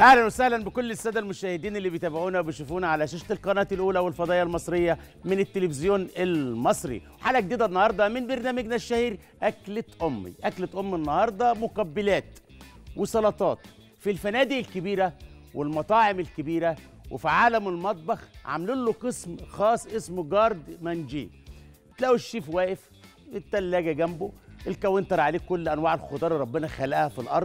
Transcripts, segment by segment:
اهلا وسهلا بكل الساده المشاهدين اللي بيتابعونا وبيشوفونا على شاشه القناه الاولى والفضائيه المصريه من التلفزيون المصري حلقه جديده النهارده من برنامجنا الشهير اكله امي اكله ام النهارده مقبلات وسلطات في الفنادق الكبيره والمطاعم الكبيره وفي عالم المطبخ عاملين له قسم خاص اسمه جارد مانجي تلاقوا الشيف واقف التلاجة جنبه الكاونتر عليه كل انواع الخضار اللي ربنا خلقها في الارض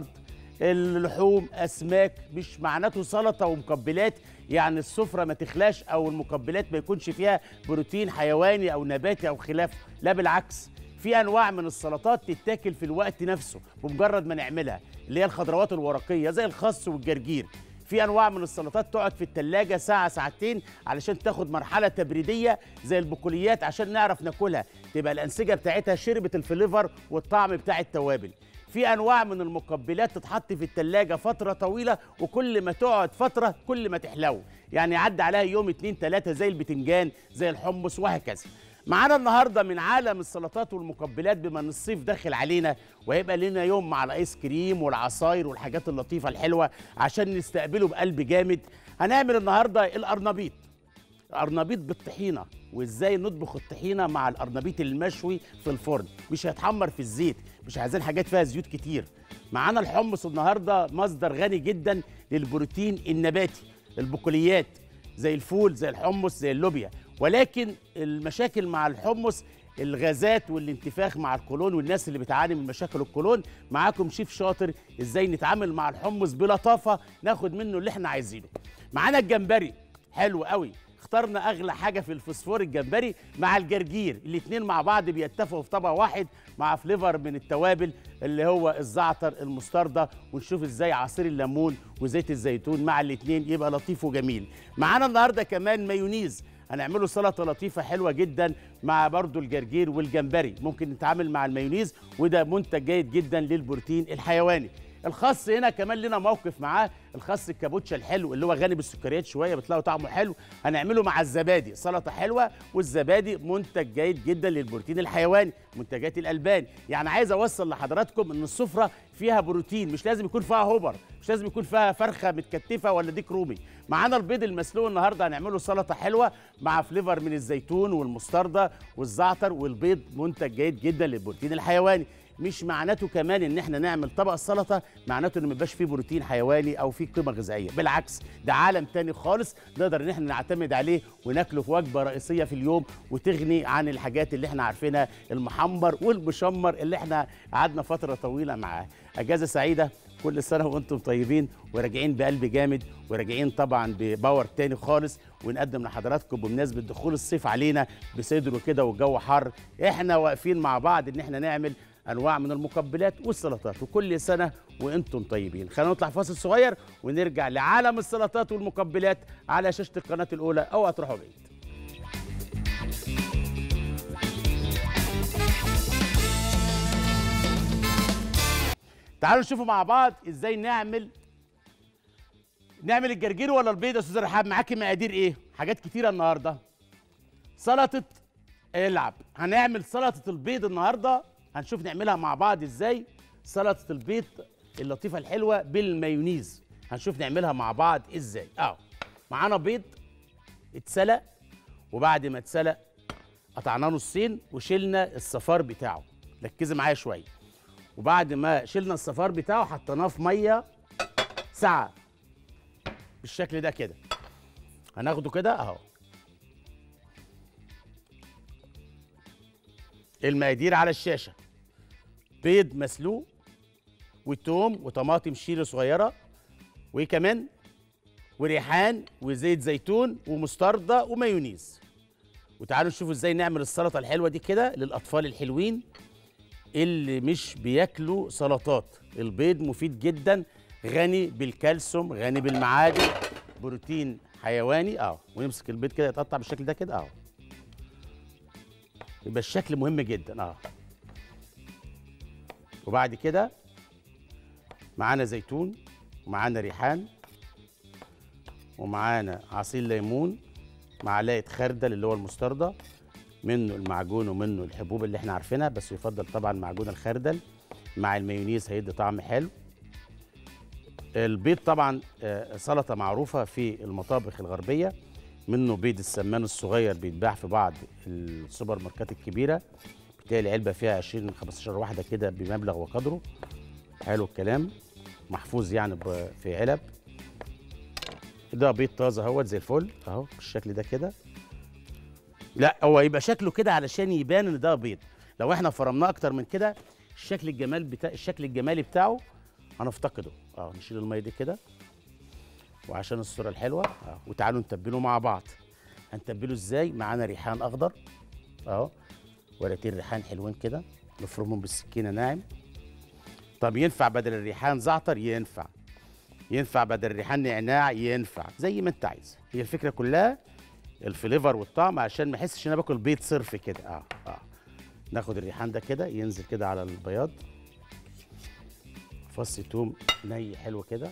اللحوم اسماك مش معناته سلطه ومقبلات يعني السفره ما تخلاش او المقبلات ما يكونش فيها بروتين حيواني او نباتي او خلافه لا بالعكس في انواع من السلطات تتاكل في الوقت نفسه بمجرد ما نعملها اللي هي الخضروات الورقيه زي الخس والجرجير في انواع من السلطات تقعد في التلاجة ساعة ساعتين علشان تاخد مرحلة تبريدية زي البقوليات عشان نعرف ناكلها تبقى الأنسجة بتاعتها شربت الفليفر والطعم بتاع التوابل في انواع من المقبلات تتحط في التلاجة فترة طويلة وكل ما تقعد فترة كل ما تحلو يعني يعدي عليها يوم اتنين تلاتة زي البتنجان زي الحمص وهكذا معانا النهارده من عالم السلطات والمقبلات بما ان الصيف داخل علينا وهيبقى لنا يوم مع الايس كريم والعصاير والحاجات اللطيفه الحلوه عشان نستقبله بقلب جامد هنعمل النهارده القرنبيط القرنبيط بالطحينه وازاي نطبخ الطحينه مع القرنبيط المشوي في الفرن مش هيتحمر في الزيت مش عايزين حاجات فيها زيوت كتير معانا الحمص النهارده مصدر غني جدا للبروتين النباتي البقوليات زي الفول زي الحمص زي اللوبيا ولكن المشاكل مع الحمص الغازات والانتفاخ مع القولون والناس اللي بتعاني من مشاكل القولون معاكم شيف شاطر ازاي نتعامل مع الحمص بلطافه ناخد منه اللي احنا عايزينه معانا الجمبري حلو قوي اخترنا اغلى حاجه في الفوسفور الجمبري مع الجرجير الاثنين مع بعض بيتفقوا في طبق واحد مع فليفر من التوابل اللي هو الزعتر المستردة ونشوف ازاي عصير الليمون وزيت الزيتون مع الاثنين يبقى لطيف وجميل معانا النهارده كمان مايونيز هنعمله سلطه لطيفه حلوه جدا مع برضو الجرجير والجمبري ممكن نتعامل مع المايونيز وده منتج جيد جدا للبروتين الحيواني الخس هنا كمان لنا موقف معاه الخس الكابوتشا الحلو اللي هو غني بالسكريات شويه بتلاقوا طعمه حلو هنعمله مع الزبادي سلطه حلوه والزبادي منتج جيد جدا للبروتين الحيواني منتجات الالبان يعني عايز اوصل لحضراتكم ان السفره فيها بروتين مش لازم يكون فيها هوبر مش لازم يكون فيها فرخه متكتفه ولا ديك رومي معانا البيض المسلوق النهارده هنعمله سلطه حلوه مع فليفر من الزيتون والمستردة والزعتر والبيض منتج جيد جدا للبروتين الحيواني مش معناته كمان ان احنا نعمل طبق السلطه معناته ان ما يبقاش فيه بروتين حيواني او فيه قيمه غذائيه بالعكس ده عالم تاني خالص نقدر ان احنا نعتمد عليه وناكله في وجبه رئيسيه في اليوم وتغني عن الحاجات اللي احنا عارفينها المحمر والمشمر اللي احنا قعدنا فتره طويله معاه اجازه سعيده كل سنه وانتم طيبين وراجعين بقلب جامد وراجعين طبعا بباور تاني خالص ونقدم لحضراتكم بمناسبه دخول الصيف علينا بصدره كده والجو حر احنا واقفين مع بعض ان احنا نعمل انواع من المقبلات والسلطات وكل سنه وانتم طيبين خلينا نطلع فاصل صغير ونرجع لعالم السلطات والمقبلات على شاشه القناه الاولى او هتروحوا بعيد تعالوا نشوفوا مع بعض ازاي نعمل نعمل الجرجير ولا البيض يا استاذ رحاب معاكي مقادير ايه حاجات كتيره النهارده سلطه العب هنعمل سلطه البيض النهارده هنشوف نعملها مع بعض ازاي سلطه البيض اللطيفه الحلوه بالمايونيز هنشوف نعملها مع بعض ازاي اهو معانا بيض اتسلق وبعد ما اتسلق قطعناه نصين وشلنا الصفار بتاعه ركزي معايا شويه وبعد ما شلنا الصفار بتاعه حطيناه في ميه ساعه بالشكل ده كده هناخده كده اهو المقادير على الشاشه بيض مسلوق وتوم وطماطم شيله صغيره وكمان وريحان وزيت زيتون ومستردة ومايونيز وتعالوا نشوفوا ازاي نعمل السلطه الحلوه دي كده للاطفال الحلوين اللي مش بياكلوا سلطات البيض مفيد جدا غني بالكالسيوم غني بالمعادن بروتين حيواني اه ونمسك البيض كده يتقطع بالشكل ده كده اه يبقى الشكل مهم جدا اه وبعد كده معانا زيتون ومعانا ريحان ومعانا عصير ليمون معلقه خردل اللي هو المستردة منه المعجون ومنه الحبوب اللي احنا عارفينها بس يفضل طبعا معجون الخردل مع المايونيز هيدي طعم حلو البيض طبعا آه، سلطه معروفه في المطابخ الغربيه منه بيض السمان الصغير بيتباع في بعض السوبر ماركات الكبيره بتلاقي العلبه فيها 20 15 واحده كده بمبلغ وقدره حلو الكلام محفوظ يعني ب- في علب ده بيض طازه اهوت زي الفل اهو بالشكل ده كده لا هو يبقى شكله كده علشان يبان ان ده بيض لو احنا فرمناه اكتر من كده الشكل الجمال بتاع الشكل الجمالي بتاعه هنفتقده اه نشيل الميه دي كده وعشان الصوره الحلوه اه وتعالوا نتبله مع بعض هنتبله ازاي معانا ريحان اخضر اهو ورقتين ريحان حلوين كده نفرمهم بالسكينه ناعم طب ينفع بدل الريحان زعتر ينفع ينفع بدل الريحان نعناع ينفع زي ما انت عايز هي الفكره كلها الفليفر والطعم عشان ما احسش ان انا باكل بيض صرف كده اه اه ناخد الريحان ده كده ينزل كده على البياض فص توم ني حلو كده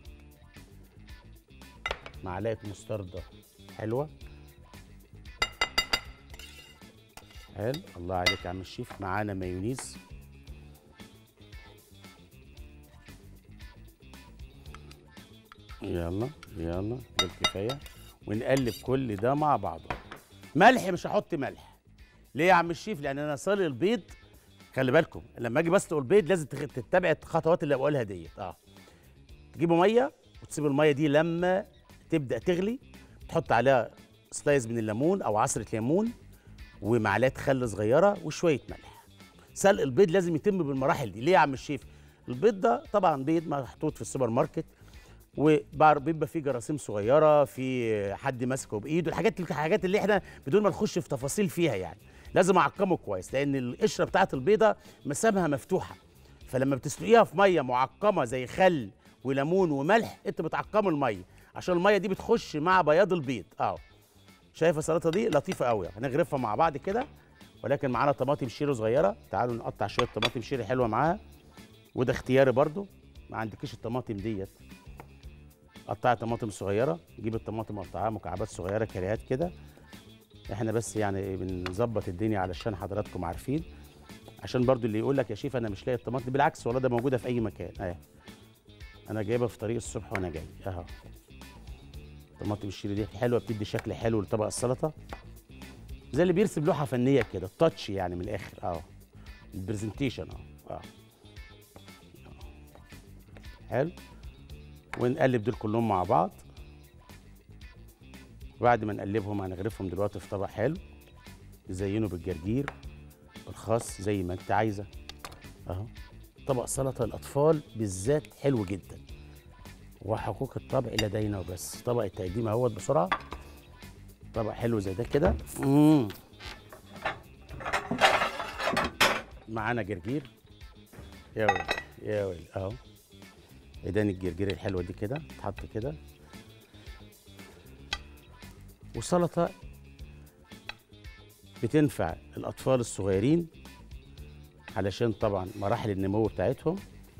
معلقه مستردة حلوه حلو الله عليك يا عم الشيف معانا مايونيز يلا يلا ده كفايه ونقلب كل ده مع بعضه ملح مش هحط ملح ليه يا عم الشيف لان انا صالي البيض خلي بالكم لما اجي بسلق البيض لازم تخ- تتبع الخطوات اللي بقولها ديت اه تجيبوا ميه وتسيبوا الميه دي لما تبدا تغلي تحط عليها سلايز من الليمون او عصره ليمون ومعلقه خل صغيره وشويه ملح سلق البيض لازم يتم بالمراحل دي ليه يا عم الشيف البيض ده طبعا بيض محطوط في السوبر ماركت وبيبقى فيه جراثيم صغيره في حد ماسكه بايده الحاجات الحاجات اللي احنا بدون ما نخش في تفاصيل فيها يعني لازم اعقمه كويس لان القشره بتاعت البيضه مسامها مفتوحه فلما بتسلقيها في ميه معقمه زي خل وليمون وملح انت بتعقموا الميه عشان الميه دي بتخش مع بياض البيض اه شايف السلطه دي لطيفه قوي هنغرفها مع بعض كده ولكن معانا طماطم شيري صغيره تعالوا نقطع شويه طماطم شيري حلوه معاها وده اختياري برضو ما عندكيش الطماطم ديت قطعي طماطم صغيره جيب الطماطم قطعها مكعبات صغيره كريهات كده احنا بس يعني بنظبط الدنيا علشان حضراتكم عارفين عشان برضو اللي يقول لك يا شيف انا مش لاقي الطماطم بالعكس والله ده موجوده في اي مكان اهي انا جايبها في طريق الصبح وانا جاي اهو طماطم الشيري دي حلوه بتدي شكل حلو لطبق السلطه زي اللي بيرسم لوحه فنيه كده التاتش يعني من الاخر اه البرزنتيشن اه اه حلو ونقلب دول كلهم مع بعض وبعد ما نقلبهم هنغرفهم دلوقتي في طبق حلو نزينه بالجرجير بالخس زي ما انت عايزه اهو طبق سلطه الاطفال بالذات حلو جدا وحقوق الطبع لدينا وبس طبق التقديم اهوت بسرعه طبق حلو زي ده كده مم. معانا جرجير يا ويلي يا ويلي اهو عيدان الجرجير الحلوه دي كده تتحط كده وسلطه بتنفع الاطفال الصغيرين علشان طبعا مراحل النمو بتاعتهم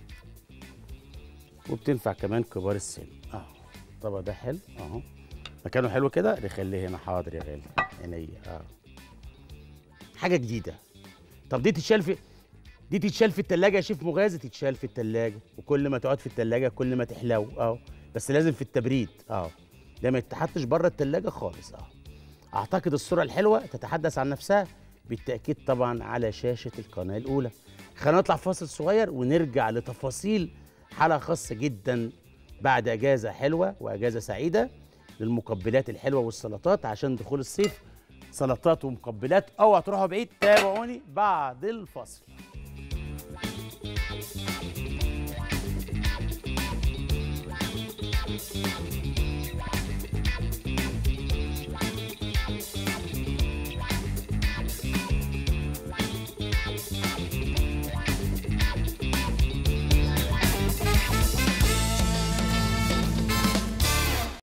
وبتنفع كمان كبار السن اه الطبق ده حلو اهو مكانه حلو كده نخليه هنا حاضر يا غالي عينيا اه حاجه جديده طب دي تتشال في دي تتشال في التلاجة يا شيف مغازي تتشال في التلاجة وكل ما تقعد في التلاجة كل ما تحلو اه بس لازم في التبريد اه ده ما يتحطش بره التلاجة خالص اه اعتقد الصورة الحلوة تتحدث عن نفسها بالتأكيد طبعا على شاشة القناة الأولى خلينا نطلع فاصل صغير ونرجع لتفاصيل حلقة خاصة جدا بعد أجازة حلوة وأجازة سعيدة للمقبلات الحلوة والسلطات عشان دخول الصيف سلطات ومقبلات اوعى تروحوا بعيد تابعوني بعد الفاصل